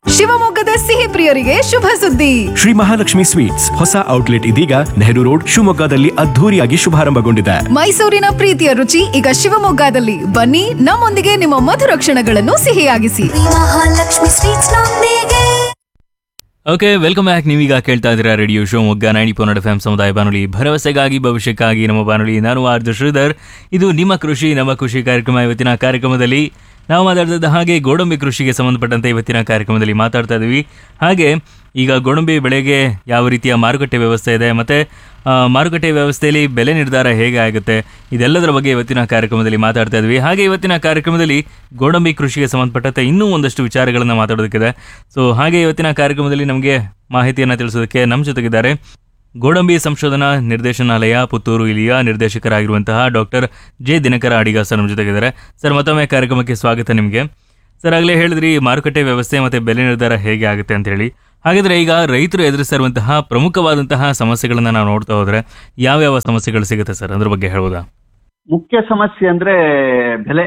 ಶಿವಮೊಗ್ಗದ ಸಿಹಿ ಪ್ರಿಯರಿಗೆ ಶುಭ ಸುದ್ದಿ ಶ್ರೀ ಮಹಾಲಕ್ಷ್ಮಿ ಸ್ವೀಟ್ಸ್ ಹೊಸ ಔಟ್ಲೆಟ್ ಇದೀಗ ನೆಹರು ರೋಡ್ ಶಿವಮೊಗ್ಗದಲ್ಲಿ ಅದ್ಧೂರಿಯಾಗಿ ಶುಭಾರಂಭಗೊಂಡಿದೆ ಮೈಸೂರಿನ ಪ್ರೀತಿಯ ರುಚಿ ಈಗ ಶಿವಮೊಗ್ಗದಲ್ಲಿ ಬನ್ನಿ ನಮ್ಮೊಂದಿಗೆ ನಿಮ್ಮ ಮಧುರ ಕ್ಷಣಗಳನ್ನು ಸಿಹಿಯಾಗಿಸಿ ಮಹಾಲಕ್ಷ್ಮಿ ಸ್ವೀಟ್ಸ್ ನೊಂದಿಗೆ ಓಕೆ ವೆಲ್ಕಮ್ ಬ್ಯಾಕ್ ನೀವೀಗ ಕೇಳ್ತಾ ಇದ್ದೀರಾ radio Shivamogga ninety point F M ಸಮುದಾಯ ಬಾನುಲಿ ಭರವಸೆಗಾಗಿ ಭವಿಷ್ಯಕ್ಕಾಗಿ ನಮ್ಮ ಬಾನುಲಿ ನಾನು ಆರ್ಜು ಶ್ರೀಧರ್ ಇದು ನಿಮ್ಮ ಕೃಷಿ ನಮ್ಮ ಕೃಷಿ ಕಾರ್ಯಕ್ರಮ ಇವತ್ತಿನ ಕಾರ್ಯಕ್ರಮದಲ್ಲಿ ನಾವು ಮಾತಾಡ್ತಿದ್ದ ಹಾಗೆ ಗೋಡಂಬಿ ಕೃಷಿಗೆ ಸಂಬಂಧಪಟ್ಟಂತೆ ಇವತ್ತಿನ ಕಾರ್ಯಕ್ರಮದಲ್ಲಿ ಮಾತಾಡ್ತಾ ಇದ್ದೀವಿ ಹಾಗೆ ಈಗ ಗೋಡಂಬಿ ಬೆಳೆಗೆ ಯಾವ ರೀತಿಯ ಮಾರುಕಟ್ಟೆ ವ್ಯವಸ್ಥೆ ಇದೆ ಮತ್ತು ಮಾರುಕಟ್ಟೆ ವ್ಯವಸ್ಥೆಯಲ್ಲಿ ಬೆಲೆ ನಿರ್ಧಾರ ಹೇಗೆ ಆಗುತ್ತೆ ಇದೆಲ್ಲದರ ಬಗ್ಗೆ ಇವತ್ತಿನ ಕಾರ್ಯಕ್ರಮದಲ್ಲಿ ಮಾತಾಡ್ತಾ ಇದ್ವಿ ಹಾಗೆ ಇವತ್ತಿನ ಕಾರ್ಯಕ್ರಮದಲ್ಲಿ ಗೋಡಂಬಿ ಕೃಷಿಗೆ ಸಂಬಂಧಪಟ್ಟಂತೆ ಇನ್ನೂ ಒಂದಷ್ಟು ವಿಚಾರಗಳನ್ನು ಮಾತಾಡೋದಕ್ಕಿದೆ ಸೊ ಹಾಗೆ ಇವತ್ತಿನ ಕಾರ್ಯಕ್ರಮದಲ್ಲಿ ನಮಗೆ ಮಾಹಿತಿಯನ್ನು ತಿಳಿಸೋದಕ್ಕೆ ನಮ್ಮ ಜೊತೆಗಿದ್ದಾರೆ ಗೋಡಂಬಿ ಸಂಶೋಧನಾ ನಿರ್ದೇಶನಾಲಯ ಪುತ್ತೂರು ಇಲ್ಲಿಯ ನಿರ್ದೇಶಕರಾಗಿರುವಂತಹ doctor J Dinakara Adiga sir ನಮ್ಮ ಜೊತೆಗಿದ್ದಾರೆ ಸರ್ ಮತ್ತೊಮ್ಮೆ ಕಾರ್ಯಕ್ರಮಕ್ಕೆ ಸ್ವಾಗತ ನಿಮಗೆ ಸರ್ ಆಗಲೇ ಹೇಳಿದ್ರಿ ಮಾರುಕಟ್ಟೆ ವ್ಯವಸ್ಥೆ ಮತ್ತು ಬೆಲೆ ನಿರ್ಧಾರ ಹೇಗೆ ಆಗುತ್ತೆ ಅಂತ ಹೇಳಿ ಹಾಗಾದ್ರೆ ಈಗ ರೈತರು ಎದುರಿಸ್ತಾ ಇರುವಂತಹ ಪ್ರಮುಖವಾದಂತಹ ಸಮಸ್ಯೆಗಳನ್ನ ನಾವು ನೋಡ್ತಾ ಹೋದ್ರೆ ಯಾವ್ಯಾವ ಸಮಸ್ಯೆಗಳು ಸಿಗುತ್ತೆ ಸರ್ ಅದ್ರ ಬಗ್ಗೆ ಹೇಳ್ಬೋದಾ ಮುಖ್ಯ ಸಮಸ್ಯೆ ಅಂದ್ರೆ ಬೆಲೆ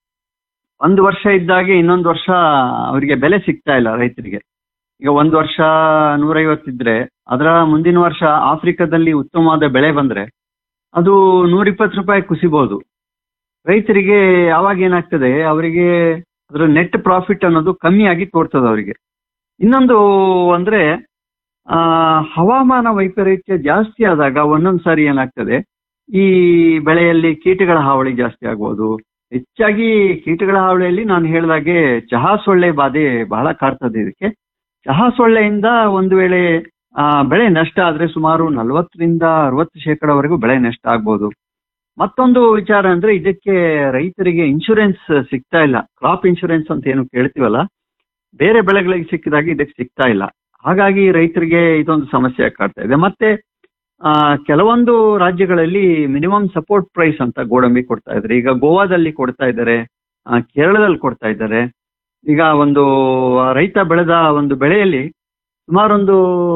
ಒಂದು ವರ್ಷ ಇದ್ದಾಗೆ ಇನ್ನೊಂದು ವರ್ಷ ಅವರಿಗೆ ಬೆಲೆ ಸಿಗ್ತಾ ಇಲ್ಲ ರೈತರಿಗೆ ಈಗ ಒಂದು ವರ್ಷ ನೂರೈವತ್ತಿದ್ರೆ ಅದರ ಮುಂದಿನ ವರ್ಷ ಆಫ್ರಿಕಾದಲ್ಲಿ ಉತ್ತಮವಾದ ಬೆಳೆ ಬಂದ್ರೆ ಅದು ನೂರಿಪ್ಪತ್ತು ರೂಪಾಯಿ ಕುಸಿಬಹುದು ರೈತರಿಗೆ ಯಾವಾಗ ಏನಾಗ್ತದೆ ಅವರಿಗೆ ಅದರ ನೆಟ್ ಪ್ರಾಫಿಟ್ ಅನ್ನೋದು ಕಮ್ಮಿಯಾಗಿ ತೋರ್ತದೆ ಅವರಿಗೆ ಇನ್ನೊಂದು ಅಂದ್ರೆ ಆ ಹವಾಮಾನ ವೈಪರೀತ್ಯ ಜಾಸ್ತಿ ಆದಾಗ ಒಂದೊಂದು ಸಾರಿ ಏನಾಗ್ತದೆ ಈ ಬೆಳೆಯಲ್ಲಿ ಕೀಟಗಳ ಹಾವಳಿ ಜಾಸ್ತಿ ಆಗ್ಬೋದು ಹೆಚ್ಚಾಗಿ ಕೀಟಗಳ ಹಾವಳಿಯಲ್ಲಿ ನಾನು ಹೇಳಿದಾಗೆ ಚಹಾ ಸೊಳ್ಳೆ ಬಾಧೆ ಬಹಳ ಕಾಡ್ತದೆ ಇದಕ್ಕೆ ಚಹಾ ಸೊಳ್ಳೆಯಿಂದ ಒಂದು ವೇಳೆ ಆ, ಬೆಳೆ ನಷ್ಟ ಆದ್ರೆ ಸುಮಾರು ನಲವತ್ತರಿಂದ ಅರವತ್ತು ಶೇಕಡವರೆಗೂ ಬೆಳೆ ನಷ್ಟ ಆಗ್ಬೋದು ಮತ್ತೊಂದು ವಿಚಾರ ಅಂದ್ರೆ ಇದಕ್ಕೆ ರೈತರಿಗೆ ಇನ್ಶೂರೆನ್ಸ್ ಸಿಗ್ತಾ ಇಲ್ಲ ಕ್ರಾಪ್ ಇನ್ಶೂರೆನ್ಸ್ ಅಂತ ಏನು ಕೇಳ್ತೀವಲ್ಲ ಬೇರೆ ಬೆಳೆಗಳಿಗೆ ಸಿಕ್ಕಿದಾಗ ಇದಕ್ಕೆ ಸಿಗ್ತಾ ಇಲ್ಲ ಹಾಗಾಗಿ ರೈತರಿಗೆ ಇದೊಂದು ಸಮಸ್ಯೆ ಕಾಡ್ತಾ ಇದೆ ಮತ್ತೆ ಆ, ಕೆಲವೊಂದು ರಾಜ್ಯಗಳಲ್ಲಿ ಮಿನಿಮಮ್ ಸಪೋರ್ಟ್ ಪ್ರೈಸ್ ಅಂತ ಗೋಡಂಬಿ ಕೊಡ್ತಾ ಇದ್ದಾರೆ ಈಗ ಗೋವಾದಲ್ಲಿ ಕೊಡ್ತಾ ಇದ್ದಾರೆ ಆ, ಕೇರಳದಲ್ಲಿ ಕೊಡ್ತಾ ಇದ್ದಾರೆ ಈಗ ಒಂದು ರೈತ ಬೆಳೆದ ಒಂದು ಬೆಳೆಯಲ್ಲಿ ಸುಮಾರೊಂದು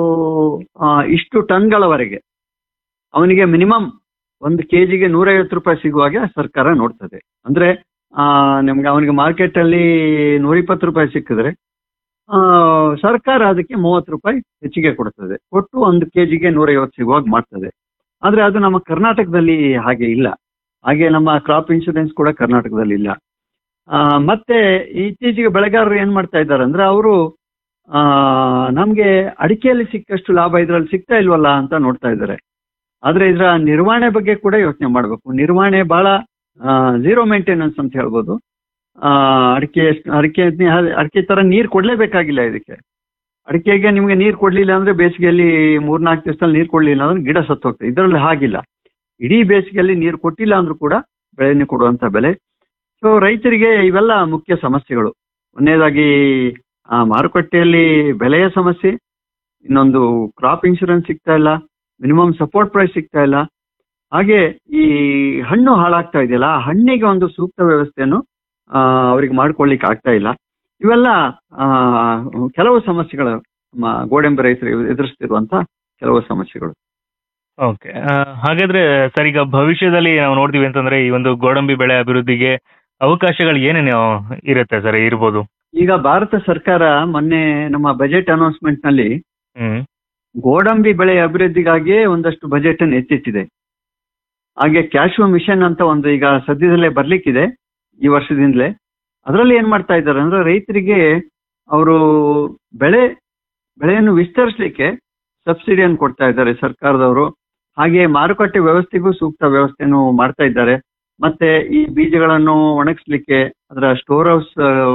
ಆ, ಇಷ್ಟು ಟನ್ಗಳವರೆಗೆ ಅವನಿಗೆ ಮಿನಿಮಮ್ ಒಂದು ಕೆಜಿಗೆ ನೂರೈವತ್ತು ರೂಪಾಯಿ ಸಿಗುವ ಹಾಗೆ ಸರ್ಕಾರ ನೋಡ್ತದೆ ಅಂದ್ರೆ ಆ ನಿಮ್ಗೆ ಅವನಿಗೆ ಮಾರ್ಕೆಟ್ ಅಲ್ಲಿ ನೂರಿಪ್ಪತ್ತು ರೂಪಾಯಿ ಸಿಕ್ಕಿದ್ರೆ ಆ, ಸರ್ಕಾರ ಅದಕ್ಕೆ ಮೂವತ್ತು ರೂಪಾಯಿ ಹೆಚ್ಚಿಗೆ ಕೊಡ್ತದೆ ಒಟ್ಟು ಒಂದು ಕೆಜಿಗೆ ನೂರೈವತ್ತು ಸಿಗುವಾಗ ಮಾಡ್ತದೆ ಆದ್ರೆ ಅದು ನಮ್ಮ ಕರ್ನಾಟಕದಲ್ಲಿ ಹಾಗೆ ಇಲ್ಲ ಹಾಗೆ ನಮ್ಮ ಕ್ರಾಪ್ ಇನ್ಶೂರೆನ್ಸ್ ಕೂಡ ಕರ್ನಾಟಕದಲ್ಲಿ ಇಲ್ಲ ಆ, ಮತ್ತೆ ಇತ್ತೀಚೆಗೆ ಬೆಳೆಗಾರರು ಏನ್ ಮಾಡ್ತಾ ಇದ್ದಾರೆ ಅಂದ್ರೆ ಅವರು ಆ ನಮ್ಗೆ ಅಡಿಕೆಯಲ್ಲಿ ಸಿಕ್ಕಷ್ಟು ಲಾಭ ಇದ್ರಲ್ಲಿ ಸಿಗ್ತಾ ಇಲ್ವಲ್ಲ ಅಂತ ನೋಡ್ತಾ ಇದ್ದಾರೆ ಆದ್ರೆ ಇದರ ನಿರ್ವಹಣೆ ಬಗ್ಗೆ ಕೂಡ ಯೋಚನೆ ಮಾಡಬೇಕು ನಿರ್ವಹಣೆ ಬಹಳ ಝೀರೋ ಮೇಂಟೆನೆನ್ಸ್ ಅಂತ ಹೇಳ್ಬೋದು ಆ, ಅಡಿಕೆ ಅಡಿಕೆ ಅಡಿಕೆ ತರ ನೀರ್ ಕೊಡ್ಲೇಬೇಕಾಗಿಲ್ಲ ಇದಕ್ಕೆ ಅಡಿಕೆಗೆ ನಿಮ್ಗೆ ನೀರ್ ಕೊಡ್ಲಿಲ್ಲ ಅಂದ್ರೆ ಬೇಸಿಗೆಯಲ್ಲಿ ಮೂರ್ನಾಲ್ಕು ದಿವಸದಲ್ಲಿ ನೀರ್ ಕೊಡ್ಲಿಲ್ಲ ಅಂದ್ರೆ ಗಿಡ ಸತ್ತು ಹೋಗ್ತದೆ ಇದರಲ್ಲಿ ಹಾಗಿಲ್ಲ ಇಡೀ ಬೇಸಿಗೆಯಲ್ಲಿ ನೀರು ಕೊಟ್ಟಿಲ್ಲ ಅಂದ್ರೂ ಕೂಡ ಬೆಳೆಯನ್ನು ಕೊಡುವಂತ ಬೆಲೆ ಸೊ ರೈತರಿಗೆ ಇವೆಲ್ಲ ಮುಖ್ಯ ಸಮಸ್ಯೆಗಳು ಒಂದನೇದಾಗಿ ಆ ಮಾರುಕಟ್ಟೆಯಲ್ಲಿ ಬೆಲೆಯ ಸಮಸ್ಯೆ ಇನ್ನೊಂದು ಕ್ರಾಪ್ ಇನ್ಶೂರೆನ್ಸ್ ಸಿಗ್ತಾ ಇಲ್ಲ ಮಿನಿಮಮ್ ಸಪೋರ್ಟ್ ಪ್ರೈಸ್ ಸಿಗ್ತಾ ಇಲ್ಲ ಹಾಗೆ ಈ ಹಣ್ಣು ಹಾಳಾಗ್ತಾ ಇದೆಯಲ್ಲ ಆ ಹಣ್ಣಿಗೆ ಒಂದು ಸೂಕ್ತ ವ್ಯವಸ್ಥೆಯನ್ನು ಆ, ಅವ್ರಿಗೆ ಮಾಡ್ಕೊಳ್ಳಿಕ್ಕೆ ಆಗ್ತಾ ಇಲ್ಲ ಇವೆಲ್ಲ ಆ, ಕೆಲವು ಸಮಸ್ಯೆಗಳು ನಮ್ಮ ಗೋಡಂಬಿ ರೈತರು ಎದುರಿಸ್ತಿರುವಂತ ಕೆಲವು ಸಮಸ್ಯೆಗಳು ಓಕೆ ಹಾಗಾದ್ರೆ ಸರ್ ಈಗ ಭವಿಷ್ಯದಲ್ಲಿ ನಾವು ನೋಡ್ತೀವಿ ಅಂತಂದ್ರೆ ಈ ಒಂದು ಗೋಡಂಬಿ ಬೆಳೆ ಅಭಿವೃದ್ಧಿಗೆ ಅವಕಾಶಗಳು ಏನೇನು ಇರುತ್ತೆ ಸರ್ ಇರ್ಬೋದು ಈಗ ಭಾರತ ಸರ್ಕಾರ ಮೊನ್ನೆ ನಮ್ಮ ಬಜೆಟ್ ಅನೌನ್ಸ್ಮೆಂಟ್ ನಲ್ಲಿ ಹ್ಮ್ ಗೋಡಂಬಿ ಬೆಳೆ ಅಭಿವೃದ್ಧಿಗಾಗಿಯೇ ಒಂದಷ್ಟು ಬಜೆಟ್ ಅನ್ನು ಎತ್ತಿಟ್ಟಿದೆ ಹಾಗೆ ಕ್ಯಾಶ್ಯೂ ಮಿಷನ್ ಅಂತ ಒಂದು ಈಗ ಸದ್ಯದಲ್ಲೇ ಬರ್ಲಿಕ್ಕಿದೆ ಈ ವರ್ಷದಿಂದಲೇ ಅದರಲ್ಲಿ ಏನ್ ಮಾಡ್ತಾ ಇದ್ದಾರೆ ಅಂದ್ರೆ ರೈತರಿಗೆ ಅವರು ಬೆಳೆ ಬೆಳೆಯನ್ನು ವಿಸ್ತರಿಸಲಿಕ್ಕೆ ಸಬ್ಸಿಡಿಯನ್ನು ಕೊಡ್ತಾ ಇದ್ದಾರೆ ಸರ್ಕಾರದವರು ಹಾಗೆ ಮಾರುಕಟ್ಟೆ ವ್ಯವಸ್ಥೆಗೂ ಸೂಕ್ತ ವ್ಯವಸ್ಥೆಯನ್ನು ಮಾಡ್ತಾ ಇದ್ದಾರೆ ಮತ್ತೆ ಈ ಬೀಜಗಳನ್ನು ಒಣಗಿಸ್ಲಿಕ್ಕೆ ಅದರ ಸ್ಟೋರ್ ಹೌಸ್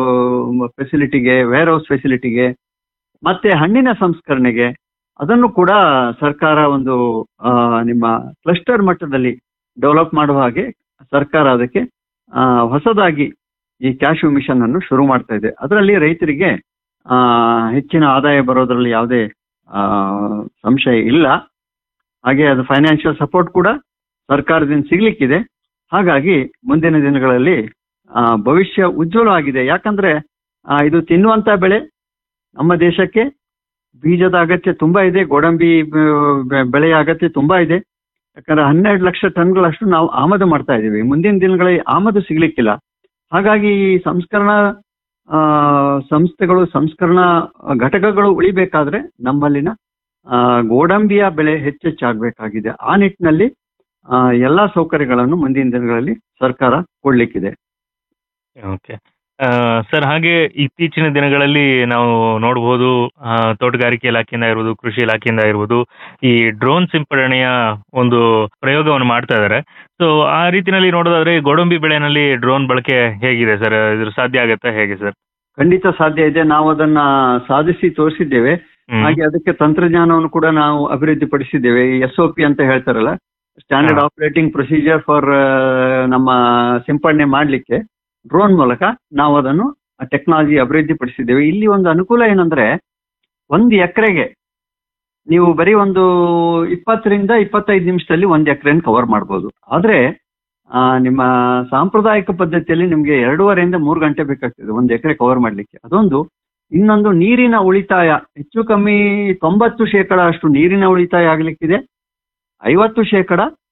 ಫೆಸಿಲಿಟಿಗೆ ವೇರ್ ಹೌಸ್ ಫೆಸಿಲಿಟಿಗೆ ಮತ್ತೆ ಹಣ್ಣಿನ ಸಂಸ್ಕರಣೆಗೆ ಅದನ್ನು ಕೂಡ ಸರ್ಕಾರ ಒಂದು ಆ, ನಿಮ್ಮ ಕ್ಲಸ್ಟರ್ ಮಟ್ಟದಲ್ಲಿ ಡೆವಲಪ್ ಮಾಡುವ ಹಾಗೆ ಸರ್ಕಾರ ಅದಕ್ಕೆ ಆ, ಹೊಸದಾಗಿ ಈ ಕ್ಯಾಶು ಮಿಷನ್ ಅನ್ನು ಶುರು ಮಾಡ್ತಾ ಇದೆ ಅದರಲ್ಲಿ ರೈತರಿಗೆ ಆ, ಹೆಚ್ಚಿನ ಆದಾಯ ಬರೋದ್ರಲ್ಲಿ ಯಾವುದೇ ಆ, ಸಂಶಯ ಇಲ್ಲ ಹಾಗೆ ಅದು ಫೈನಾನ್ಷಿಯಲ್ ಸಪೋರ್ಟ್ ಕೂಡ ಸರ್ಕಾರದಿಂದ ಸಿಗ್ಲಿಕ್ಕಿದೆ ಹಾಗಾಗಿ ಮುಂದಿನ ದಿನಗಳಲ್ಲಿ ಆ, ಭವಿಷ್ಯ ಉಜ್ವಲವಾಗಿದೆ ಯಾಕಂದ್ರೆ ಆ, ಇದು ತಿನ್ನುವಂತ ಬೆಳೆ ನಮ್ಮ ದೇಶಕ್ಕೆ ಬೀಜದ ಅಗತ್ಯ ತುಂಬಾ ಇದೆ ಗೋಡಂಬಿ ಬ- ಬೆ- ಬೆಳೆಯ ಅಗತ್ಯ ತುಂಬಾ ಇದೆ ಯಾಕಂದ್ರೆ ಹನ್ನೆರಡು ಲಕ್ಷ ಟನ್ಗಳಷ್ಟು ನಾವು ಆಮದು ಮಾಡ್ತಾ ಇದ್ದೀವಿ ಮುಂದಿನ ದಿನಗಳಲ್ಲಿ ಆಮದು ಸಿಗ್ಲಿಕ್ಕಿಲ್ಲ ಹಾಗಾಗಿ ಈ ಸಂಸ್ಕರಣಾ ಆ, ಸಂಸ್ಥೆಗಳು ಸಂಸ್ಕರಣಾ ಘಟಕಗಳು ಉಳಿಬೇಕಾದ್ರೆ ನಮ್ಮಲ್ಲಿನ ಆ, ಗೋಡಂಬಿಯ ಬೆಳೆ ಹೆಚ್ಚೆಚ್ಚಾಗಬೇಕಾಗಿದೆ ಆ ನಿಟ್ಟಿನಲ್ಲಿ ಆ, ಎಲ್ಲಾ ಸೌಕರ್ಯಗಳನ್ನು ಮುಂದಿನ ದಿನಗಳಲ್ಲಿ ಸರ್ಕಾರ ಕೊಡ್ಲಿಕ್ಕಿದೆ ಓಕೆ ಸರ್ ಹಾಗೆ ಇತ್ತೀಚಿನ ದಿನಗಳಲ್ಲಿ ನಾವು ನೋಡಬಹುದು ಆ, ತೋಟಗಾರಿಕೆ ಇಲಾಖೆಯಿಂದ ಇರ್ಬೋದು ಕೃಷಿ ಇಲಾಖೆಯಿಂದ ಇರ್ಬೋದು ಈ ಡ್ರೋನ್ ಸಿಂಪಡಣೆಯ ಒಂದು ಪ್ರಯೋಗವನ್ನು ಮಾಡ್ತಾ ಇದ್ದಾರೆ ಸೊ ಆ ರೀತಿನಲ್ಲಿ ನೋಡೋದಾದ್ರೆ ಈ ಗೋಡಂಬಿ ಬೆಳೆನಲ್ಲಿ ಡ್ರೋನ್ ಬಳಕೆ ಹೇಗಿದೆ ಸರ್ ಇದ್ರ ಸಾಧ್ಯ ಆಗುತ್ತಾ ಹೇಗೆ ಸರ್ ಖಂಡಿತ ಸಾಧ್ಯ ಇದೆ ನಾವು ಅದನ್ನ ಸಾಧಿಸಿ ತೋರಿಸಿದ್ದೇವೆ ಹಾಗೆ ಅದಕ್ಕೆ ತಂತ್ರಜ್ಞಾನವನ್ನು ಕೂಡ ನಾವು ಅಭಿವೃದ್ಧಿ ಪಡಿಸಿದ್ದೇವೆ ಎಸ್ ಒ ಪಿ ಅಂತ ಹೇಳ್ತಾರಲ್ಲ ಸ್ಟ್ಯಾಂಡರ್ಡ್ ಹಾ. ಆಪರೇಟಿಂಗ್ ಪ್ರೊಸೀಜರ್ ಫಾರ್ ನಮ್ಮ ಸಿಂಪಡಣೆ ಮಾಡಲಿಕ್ಕೆ ಡ್ರೋನ್ ಮೂಲಕ ನಾವು ಅದನ್ನು ಟೆಕ್ನಾಲಜಿ ಅಭಿವೃದ್ಧಿ ಪಡಿಸಿದ್ದೇವೆ ಇಲ್ಲಿ ಒಂದು ಅನುಕೂಲ ಏನಂದ್ರೆ ಒಂದು ಎಕರೆಗೆ ನೀವು ಬರೀ ಒಂದು ಇಪ್ಪತ್ತರಿಂದ ಇಪ್ಪತ್ತೈದು ನಿಮಿಷದಲ್ಲಿ ಒಂದು ಎಕರೆನ ಕವರ್ ಮಾಡ್ಬೋದು ಆದ್ರೆ ಆ, ನಿಮ್ಮ ಸಾಂಪ್ರದಾಯಿಕ ಪದ್ಧತಿಯಲ್ಲಿ ನಿಮ್ಗೆ ಎರಡೂವರೆಯಿಂದ ಮೂರು ಗಂಟೆ ಬೇಕಾಗ್ತದೆ ಒಂದು ಎಕರೆ ಕವರ್ ಮಾಡ್ಲಿಕ್ಕೆ ಅದೊಂದು ಇನ್ನೊಂದು ನೀರಿನ ಉಳಿತಾಯ ಹೆಚ್ಚು ಕಮ್ಮಿ ತೊಂಬತ್ತು ಶೇಕಡ ಅಷ್ಟು ನೀರಿನ ಉಳಿತಾಯ ಆಗ್ಲಿಕ್ಕಿದೆ ಐವತ್ತು ಶೇಕಡ